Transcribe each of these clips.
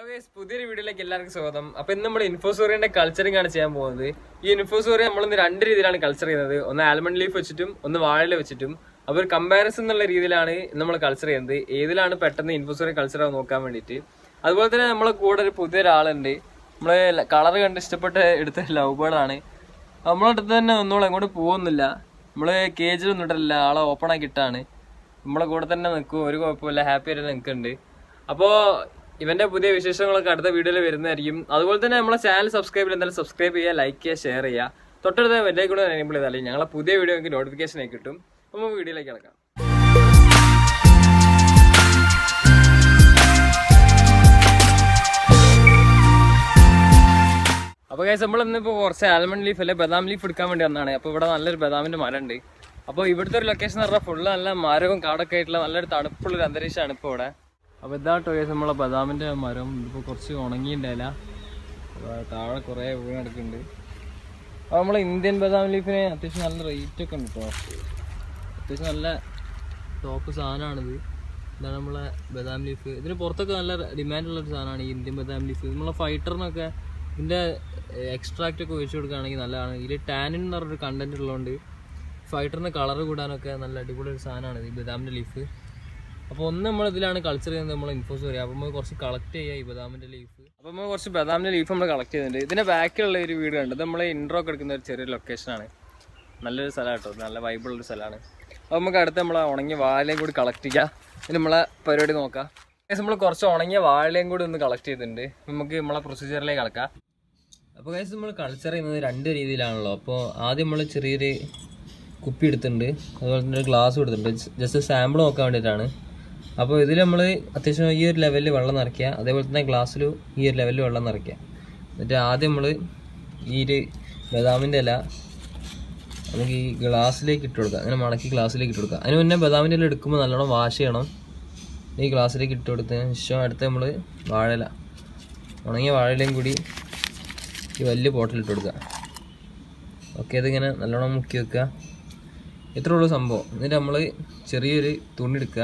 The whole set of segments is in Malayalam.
ഗൈസ് പുതിയൊരു വീഡിയോയിലേക്ക് എല്ലാവർക്കും സ്വാഗതം അപ്പൊ ഇന്ന് നമ്മൾ ഇൻഫോസോറിയന്റെ കൾച്ചറിംഗ് ആണ് ചെയ്യാൻ പോകുന്നത് ഈ ഇൻഫോസോറിയ നമ്മൾ ഇന്ന് രണ്ട് രീതിയിലാണ് കൾച്ചർ ചെയ്യുന്നത് ഒന്ന് ആൽമണ്ട് ലീഫ് വെച്ചിട്ടും ഒന്ന് വാഴയില വെച്ചിട്ടും അപ്പൊ ഒരു കമ്പാരിസൺ എന്നുള്ള രീതിയിലാണ് നമ്മൾ കൾച്ചർ ചെയ്യുന്നത് ഏതിലാണ് പെട്ടെന്ന് ഇൻഫോസോറിയ കൾച്ചർ നോക്കാൻ വേണ്ടിയിട്ട് അതുപോലെ തന്നെ നമ്മളെ കൂടെ ഒരു പുതിയൊരാളുണ്ട് നമ്മള് കളർ കണ്ട് ഇഷ്ടപ്പെട്ട് എടുത്ത ലവ് ബേർഡ് ആണ് നമ്മളെ അടുത്ത് തന്നെ ഒന്നും എങ്ങോട്ട് പോകുന്നില്ല നമ്മള് കേജിലൊന്നും ഇട്ടില്ല ആളെ ഓപ്പൺ ആക്കി ഇട്ടാണ് നമ്മളെ കൂടെ തന്നെ നിൽക്കും ഒരു കുഴപ്പമില്ല ഹാപ്പി ആയിട്ട് നിൽക്കുന്നുണ്ട് അപ്പോൾ ഇവന്റെ പുതിയ വിശേഷങ്ങളൊക്കെ അടുത്ത വീഡിയോയിൽ വരുന്നതായിരിക്കും അതുപോലെ തന്നെ നമ്മളെ ചാനൽ സബ്സ്ക്രൈബ് ചെയ്ത് എന്തായാലും സബ്സ്ക്രൈബ് ചെയ്യുക ലൈക്ക് ചെയ്യുക ഷെയർ ചെയ്യുക തൊട്ടടുത്ത വലിയ കൂടെ എനേബിൾ ചെയ്താൽ ഞങ്ങളെ പുതിയ വീഡിയോ നിങ്ങൾക്ക് നോട്ടിഫിക്കേഷൻ ആയി കിട്ടും അപ്പോൾ നമുക്ക് വീഡിയോയിലേക്ക് കിടക്കാം അപ്പോൾ ഗൈസ് നമ്മൾ ഇന്നിപ്പോൾ കുറച്ച് ആൽമണ്ട് ലീഫ് അല്ലെ ബദാം ലീഫ് എടുക്കാൻ വേണ്ടി വന്നതാണ് അപ്പോൾ ഇവിടെ നല്ലൊരു ബദാമിൻ്റെ മരം ഉണ്ട് അപ്പോൾ ഇവിടുത്തെ ഒരു ലൊക്കേഷൻ എന്ന് പറഞ്ഞാൽ ഫുള്ള് നല്ല മരവും കാടൊക്കെ ആയിട്ടുള്ള നല്ലൊരു തണുപ്പുള്ളൊരു അന്തരീക്ഷമാണ് ഇപ്പോൾ ഇവിടെ അപ്പോൾ ഇതാട്ടോ ഗൈസ് നമ്മളെ ബദാമിൻ്റെ മരം ഇതിപ്പോൾ കുറച്ച് ഉണങ്ങിയിട്ടുണ്ടായില്ല താഴെ കുറേ വീണ് കിടക്കുന്നുണ്ട് അപ്പോൾ നമ്മളെ ഇന്ത്യൻ ബദാം ലീഫിന് അത്യാവശ്യം നല്ല റേറ്റ് ഒക്കെ ഉണ്ട് കേട്ടോ അത്യാവശ്യം നല്ല ടോപ്പ് സാധനമാണിത് ഇതാണ് നമ്മളെ ബദാം ലീഫ് ഇതിന് പുറത്തൊക്കെ നല്ല ഡിമാൻഡുള്ള ഒരു സാധനമാണ് ഈ ഇന്ത്യൻ ബദാം ലീഫ് നമ്മളെ ഫൈറ്ററിനൊക്കെ ഇതിൻ്റെ എക്സ്ട്രാക്റ്റ് ഒക്കെ ഒഴിച്ചു കൊടുക്കുകയാണെങ്കിൽ നല്ലതാണ് ഇതിൽ ടാനിൻ എന്ന് പറഞ്ഞൊരു കണ്ടന്റ് ഉള്ളതുകൊണ്ട് ഫൈറ്ററിന് കളർ കൂടാനൊക്കെ നല്ല അടിപൊളി ഒരു സാധനമാണ് ഈ ബദാമിൻ്റെ ലീഫ് അപ്പോൾ ഒന്ന് നമ്മൾ ഇതിലാണ് കൾച്ചർ ചെയ്യുന്നത് നമ്മൾ ഇൻഫോസ് പറയുക അപ്പോൾ നമ്മൾ കുറച്ച് കളക്ട് ചെയ്യുക ഈ ബദാമിൻ്റെ ലീഫ് അപ്പോൾ നമ്മൾ കുറച്ച് ബദാമിൻ്റെ ലീഫ് നമ്മൾ കളക്ട് ചെയ്യുന്നുണ്ട് ഇതിൻ്റെ ബാക്കിലുള്ള ഒരു വീട് കണ്ട് ഇത് നമ്മൾ ഇൻട്രോ ഒക്കെ എടുക്കുന്ന ഒരു ചെറിയ ലൊക്കേഷനാണ് നല്ലൊരു സ്ഥലമാണ് കേട്ടോ നല്ല വൈബിളുള്ളൊരു സ്ഥലമാണ് അപ്പോൾ നമുക്ക് അടുത്ത് നമ്മളെ ഉണങ്ങിയ വാഴയും കൂടി കളക്ട് ചെയ്യുക ഇനി നമ്മളെ പരിപാടി നോക്കാം നമ്മൾ കുറച്ച് ഉണങ്ങിയ വാഴയും കൂടി ഒന്ന് കളക്ട് ചെയ്തിട്ടുണ്ട് നമുക്ക് നമ്മളെ പ്രൊസീജിയറിലേക്ക് കിടക്കാം അപ്പോൾ ഗൈസ് നമ്മൾ കൾച്ചർ ചെയ്യുന്നത് രണ്ട് രീതിയിലാണല്ലോ അപ്പോൾ ആദ്യം നമ്മൾ ചെറിയൊരു കുപ്പി എടുത്തിട്ടുണ്ട് അതുപോലെ തന്നെ ഒരു ഗ്ലാസ് എടുത്തിട്ടുണ്ട് ജസ്റ്റ് സാമ്പിൾ നോക്കാൻ വേണ്ടിയിട്ടാണ് അപ്പോൾ ഇതിൽ നമ്മൾ അത്യാവശ്യം ഈ ഒരു ലെവലിൽ വെള്ളം നിറയ്ക്കുക അതേപോലെ തന്നെ ഗ്ലാസ്സിലും ഈ ഒരു ലെവലിൽ വെള്ളം നിറയ്ക്കുക എന്നിട്ട് ആദ്യം നമ്മൾ ഈ ഒരു ബദാമിൻ്റെ ഇല നമുക്ക് ഈ ഗ്ലാസ്സിലേക്ക് ഇട്ട് കൊടുക്കുക അങ്ങനെ മടക്കി ഗ്ലാസ്സിലേക്ക് ഇട്ട് കൊടുക്കുക അതിന് മുന്നേ ബദാമിൻ്റെ ഇല എടുക്കുമ്പോൾ നല്ലോണം വാഷ് ചെയ്യണം ഈ ഗ്ലാസ്സിലേക്ക് ഇട്ട് കൊടുത്തതിന് ശേഷം അടുത്ത് നമ്മൾ വാഴയില ഉണങ്ങിയ വാഴയിലയും കൂടി ഈ വലിയ ബോട്ടിൽ ഇട്ട് കൊടുക്കുക ഓക്കെ ഇതിങ്ങനെ നല്ലോണം മുക്കി വെക്കുക ഇത്രേ ഉള്ളൂ സംഭവം എന്നിട്ട് നമ്മൾ ചെറിയൊരു തുണി എടുക്കുക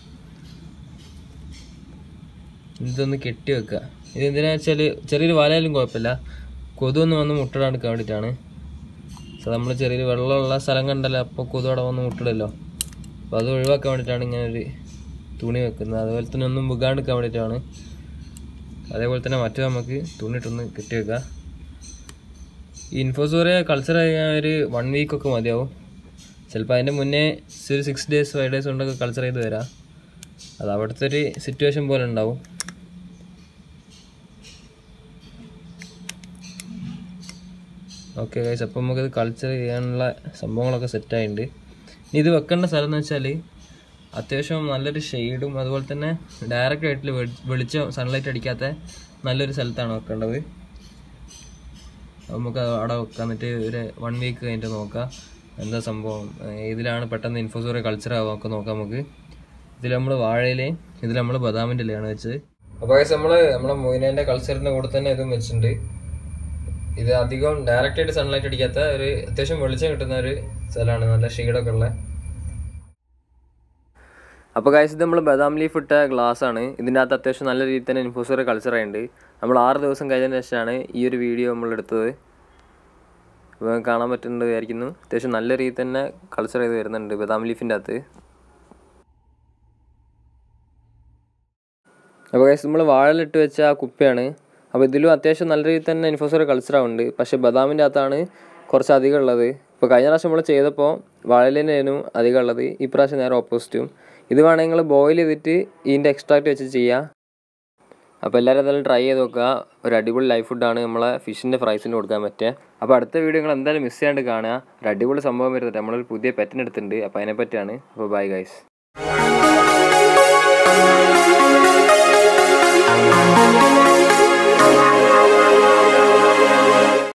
ഇതൊന്ന് കെട്ടി വെക്കുക ഇത് എന്തിനാ വെച്ചാൽ ചെറിയൊരു വലയാലും കുഴപ്പമില്ല കൊതുവൊന്ന് വന്ന് മുട്ടിടാണ്ടിരിക്കാൻ വേണ്ടിയിട്ടാണ് സോ നമ്മൾ ചെറിയൊരു വെള്ളമുള്ള സ്ഥലം കണ്ടല്ലോ അപ്പോൾ കൊതു അവിടെ വന്ന് മുട്ടിടല്ലോ അപ്പോൾ അത് ഒഴിവാക്കാൻ വേണ്ടിയിട്ടാണ് ഇങ്ങനെ ഒരു തുണി വെക്കുന്നത് അതുപോലെ തന്നെ ഒന്നും വികാണ്ടിരിക്കാൻ വേണ്ടിയിട്ടാണ് അതേപോലെ തന്നെ മറ്റു നമുക്ക് തുണിയിട്ടൊന്ന് കെട്ടി വെക്കുക ഈ ഇൻഫോസോറിയ കൾച്ചർ ചെയ്യാൻ ഒരു വൺ വീക്കൊക്കെ മതിയാവും ചിലപ്പോൾ അതിൻ്റെ മുന്നേ ഒരു സിക്സ് ഡേയ്സ് ഫൈവ് ഡേയ്സ് കൊണ്ടൊക്കെ കൾച്ചർ ചെയ്ത് വരാം അത് അവിടുത്തെ ഒരു സിറ്റുവേഷൻ പോലെ ഉണ്ടാവും ഓക്കെ ഗൈസ് അപ്പം നമുക്കിത് കൾച്ചർ ചെയ്യാനുള്ള സംഭവങ്ങളൊക്കെ സെറ്റായിട്ടുണ്ട് ഇനി ഇത് വെക്കേണ്ട സ്ഥലം എന്ന് വെച്ചാൽ അത്യാവശ്യം നല്ലൊരു ഷെയ്ഡും അതുപോലെ തന്നെ ഡയറക്റ്റ് ആയിട്ട് വെളിച്ചം സൺലൈറ്റ് അടിക്കാത്ത നല്ലൊരു സ്ഥലത്താണ് വെക്കേണ്ടത് നമുക്ക് അവിടെ വെക്കാം എന്നിട്ട് ഒരു വൺ വീക്ക് കഴിഞ്ഞിട്ട് നോക്കാം എന്താ സംഭവം ഇതിലാണ് പെട്ടെന്ന് ഇൻഫോസോറിയ കൾച്ചർ ആവാം ഒക്കെ നോക്കാം നമുക്ക് ഇതിൽ നമ്മൾ വാഴയിലയും ഇതിൽ നമ്മൾ ബദാമിൻ്റെ ഇലയാണ് വെച്ചത് അപ്പോൾ നമ്മൾ നമ്മുടെ മൊയിനേൻ്റെ കൾച്ചറിൻ്റെ കൂടെ തന്നെ ഇതും വെച്ചിട്ടുണ്ട് ഇത് അധികം ഡയറക്റ്റ് ആയിട്ട് സൺലൈറ്റ് അടിക്കാത്ത ഒരു അത്യാവശ്യം വെളിച്ചം കിട്ടുന്ന ഒരു സ്ഥലമാണ് നല്ല ഷെയ്ഡൊക്കെ ഉള്ള അപ്പോൾ കാഴ്ച ഇത് നമ്മൾ ബദാം ലീഫ് ഇട്ട ഗ്ലാസ് ആണ് ഇതിൻ്റെ അകത്ത് അത്യാവശ്യം നല്ല രീതിയിൽ തന്നെ ഇൻഫോസോറിയ കൾച്ചർ ആയിട്ടുണ്ട് നമ്മൾ ആറ് ദിവസം കഴിഞ്ഞതിന് ശേഷമാണ് ഈ ഒരു വീഡിയോ നമ്മൾ എടുത്തത് അപ്പോൾ കാണാൻ പറ്റുന്നുണ്ട് വിചാരിക്കുന്നു അത്യാവശ്യം നല്ല രീതിയിൽ തന്നെ കൾച്ചർ ചെയ്ത് വരുന്നുണ്ട് ബദാം ലീഫിൻ്റെ അകത്ത് അപ്പോൾ കാഴ്ച നമ്മൾ വാഴലിട്ട് വെച്ച ആ കുപ്പിയാണ് അപ്പോൾ ഇതിലും അത്യാവശ്യം നല്ല രീതിയിൽ തന്നെ ഇൻഫോസോറിയ കൾച്ചർ ആവുന്നുണ്ട് പക്ഷേ ബദാമിൻ്റെ അകത്താണ് കുറച്ച് അധികം ഉള്ളത് ഇപ്പോൾ കഴിഞ്ഞ പ്രാവശ്യം നമ്മൾ ചെയ്തപ്പോൾ വാഴലിനായിരുന്നു അധികം ഉള്ളത് ഈ പ്രാവശ്യം നേരെ ഓപ്പോസിറ്റും ഇത് വേണമെങ്കിൽ നിങ്ങൾ ബോയിൽ ചെയ്തിട്ട് ഇതിൻ്റെ എക്സ്ട്രാക്റ്റ് വെച്ച് ചെയ്യുക അപ്പോൾ എല്ലാവരും എന്തായാലും ട്രൈ ചെയ്ത് നോക്കുക ഒരു അടിപൊളി ലൈഫ് ഫുഡാണ് നമ്മളെ ഫിഷിൻ്റെ ഫ്രൈസിന് കൊടുക്കാൻ പറ്റുക അപ്പോൾ അടുത്ത വീഡിയോ നിങ്ങൾ എന്തായാലും മിസ് ചെയ്യാണ്ട് കാണുക ഒരു അടിപൊളി സംഭവം വരുന്നുണ്ട് നമ്മളൊരു പുതിയ പെറ്റിന് എടുത്തിട്ടുണ്ട് അപ്പോൾ അതിനെ പറ്റിയാണ് അപ്പോൾ ബൈ ഗൈസ് Thank you.